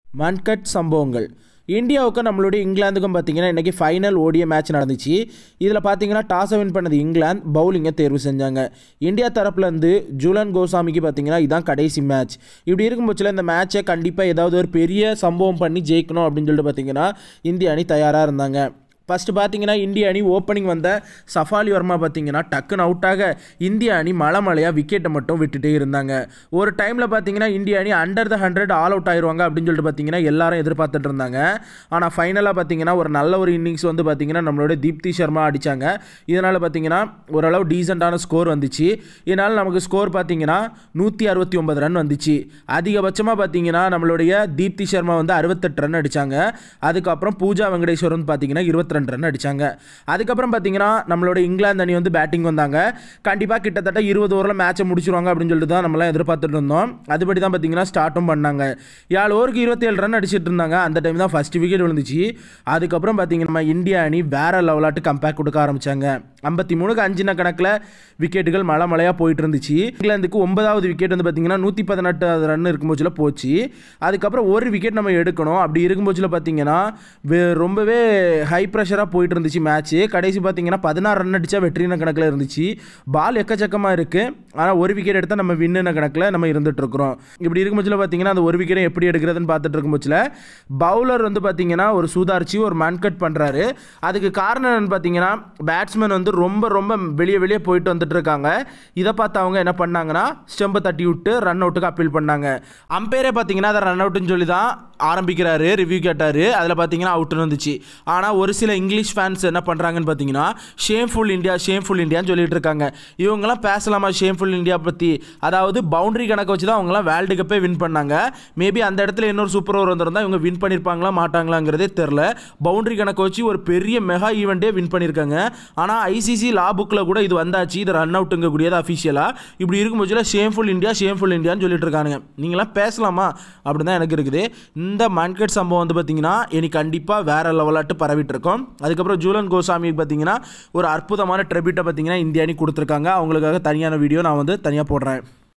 மன்கட் சம்பவங்கள் இந்தியாவுக்கும் நம்மளுடைய இங்கிலாந்துக்கும் பார்த்தீங்கன்னா இன்றைக்கி ஃபைனல் ஓடிய மேட்ச் நடந்துச்சு இதில் பார்த்தீங்கன்னா டாஸை வின் பண்ணது இங்கிலாந்து பவுலிங்கை தேர்வு செஞ்சாங்க இந்தியா தரப்புலேருந்து ஜூலன் கோசாமிக்கு பார்த்தீங்கன்னா இதான் கடைசி மேட்ச் இப்படி இருக்கும் பட்சத்தில் இந்த மேட்ச்சை கண்டிப்பாக ஏதாவது ஒரு பெரிய சம்பவம் பண்ணி ஜெயிக்கணும் அப்படின்னு சொல்லிட்டு பார்த்தீங்கன்னா இந்திய அணி தயாராக இருந்தாங்க ஃபஸ்ட்டு பார்த்தீங்கன்னா இந்திய அணி ஓப்பனிங் வந்த சஃபாலி வர்மா பார்த்தீங்கன்னா டக்குன்னு அவுட்டாக இந்திய அணி மலை மலையாக விக்கெட்டை மட்டும் விட்டுட்டே இருந்தாங்க ஒரு டைமில் பார்த்தீங்கன்னா இந்திய அணி under the hundred all out ஆயிடுவாங்க அப்படின்னு சொல்லிட்டு பார்த்தீங்கன்னா எல்லாரும் எதிர்பார்த்துட்டு இருந்தாங்க ஆனால் ஃபைனலாக பார்த்தீங்கன்னா ஒரு நல்ல ஒரு இன்னிங்ஸ் வந்து பார்த்தீங்கன்னா நம்மளோட தீப்தி சர்மா அடித்தாங்க இதனால் பார்த்தீங்கன்னா ஓரளவு டீசெண்டான ஸ்கோர் வந்துச்சு இதனால் நமக்கு ஸ்கோர் பார்த்தீங்கன்னா நூற்றி அறுபத்தி ஒன்பது ரன் வந்துச்சு அதிகபட்சமாக பார்த்தீங்கன்னா நம்மளுடைய தீப்தி சர்மா வந்து அறுபத்தெட்டு ரன் அடித்தாங்க அதுக்கப்புறம் பூஜா வெங்கடேஸ்வர் வந்து பார்த்தீங்கன்னா இருபத்தி ரெண்டு ரன் அடித்தாங்க அதுக்கப்புறம் பார்த்தீங்கன்னா நம்மளோட இங்கிலாந்து அணி வந்து பேட்டிங் வந்தாங்க கண்டிப்பாக கிட்டத்தட்ட இருபது ஓவரில் மேட்சை முடிச்சிருவாங்க அப்படின்னு சொல்லிட்டு தான் நம்மளாம் எதிர்பார்த்துட்டு இருந்தோம் அதுபடி தான் பார்த்தீங்கன்னா ஸ்டார்ட்டும் பண்ணாங்க ஏழு ஓவருக்கு இருபத்தேழு ரன் அடிச்சிட்டு இருந்தாங்க அந்த டைம் தான் ஃபஸ்ட் விக்கெட் விழுந்துச்சு அதுக்கப்புறம் பார்த்தீங்கன்னா நம்ம இந்தியா அணி வேற லெவலாட்டு கம்பேக் கொடுக்க ஆரம்பித்தாங்க ஐம்பத்தி மூணுக்கு அஞ்சின கணக்கில் விக்கெட்டுகள் மழை மழையாக போயிட்டு இருந்துச்சு இங்கிலாந்துக்கு ஒன்பதாவது விக்கெட் வந்து பார்த்தீங்கன்னா நூற்றி பதினெட்டு ரன் இருக்கும்போதுல போச்சு அதுக்கப்புறம் ஒரு விக்கெட் நம்ம எடுக்கணும் அப்படி இருக்கும்போதுல பார்த்தீங்கன்னா வே- ரொம்பவே ஹை ப்ரெஷராக போயிட்டு இருந்துச்சு மேட்ச்சு கடைசி பார்த்தீங்கன்னா பதினாறு ரன் அடித்தா வெற்றின கணக்கில் இருந்துச்சு பால் எக்கச்சக்கமாக இருக்குது ஆனால் ஒரு விக்கெட் எடுத்தால் நம்ம வின்னுன கணக்கில் நம்ம இருந்துட்டு இருக்கிறோம் இப்படி இருக்கும்போதுல பார்த்தீங்கன்னா அந்த ஒரு விக்கெட்டை எப்படி எடுக்கிறதுன்னு பார்த்துட்டு இருக்கும்போதுல பவுலர் வந்து பார்த்தீங்கன்னா ஒரு சூதாரிச்சு ஒரு மன் கட் பண்ணுறாரு அதுக்கு காரணம் என்னன்னு பார்த்தீங்கன்னா பேட்ஸ்மேன் வந்து ரொம்ப ரொம்ப வெளியே வெளியே போயிட்டு வந்துட்டு இருக்காங்க இதை பார்த்து அவங்க என்ன பண்ணாங்கன்னா ஸ்டெம்பை தட்டி விட்டு ரன் அவுட்டுக்கு அப்பீல் பண்ணாங்க அம்பையரே பார்த்தீங்கன்னா அதை ரன் அவுட்டுன்னு சொல்லி தான் ஆரம்பிக்கிறாரு ரிவ்யூ கேட்டார் அதில் பார்த்தீங்கன்னா அவுட்டுன்னு வந்துச்சு ஆனால் ஒரு சில இங்கிலீஷ் ஃபேன்ஸ் என்ன பண்ணுறாங்கன்னு பார்த்தீங்கன்னா ஷேம்ஃபுல் இந்தியா ஷேம்ஃபுல் இந்தியான்னு சொல்லிட்டு இருக்காங்க இவங்கெல்லாம் பேசலாமா ஷேம்ஃபுல் இந்தியா பற்றி அதாவது பவுண்டரி கணக்கு வச்சு தான் அவங்களாம் வேர்ல்டு கப்பே வின் பண்ணாங்க மேபி அந்த இடத்துல இன்னொரு சூப்பர் ஓவர் வந்திருந்தா இவங்க வின் பண்ணியிருப்பாங்களா மாட்டாங்களாங்கிறதே தெரில பவுண்டரி கணக்கு வச்சு ஒரு பெரிய மெகா ஈவெண்ட்டே வின் பண்ணியிருக்காங்க ஆனால் ஐசிசி லா புக்கில் கூட இது வந்தாச்சு இது ரன் அவுட்டுங்க கூடியது அஃபிஷியலாக இப்படி இருக்கும்போது ஷேம்ஃபுல் இந்தியா ஷேம்ஃபுல் இந்தியான்னு சொல்லிட்டு இருக்கானுங்க நீங்களாம் பேசலாமா அப்படி தான் எனக்கு இருக்குது இந்த மன்கட் சம்பவம் வந்து பார்த்தீங்கன்னா இனி கண்டிப்பாக வேற லெவலாட்டு பரவிட்டு இருக்கும் அதுக்கப்புறம் ஜூலன் கோசாமி பார்த்தீங்கன்னா ஒரு அற்புதமான ட்ரெபிட்டை பார்த்தீங்கன்னா இந்திய அணி கொடுத்துருக்காங்க அவங்களுக்காக தனியான வீடியோ நான் வந்து தனியாக போடுறேன்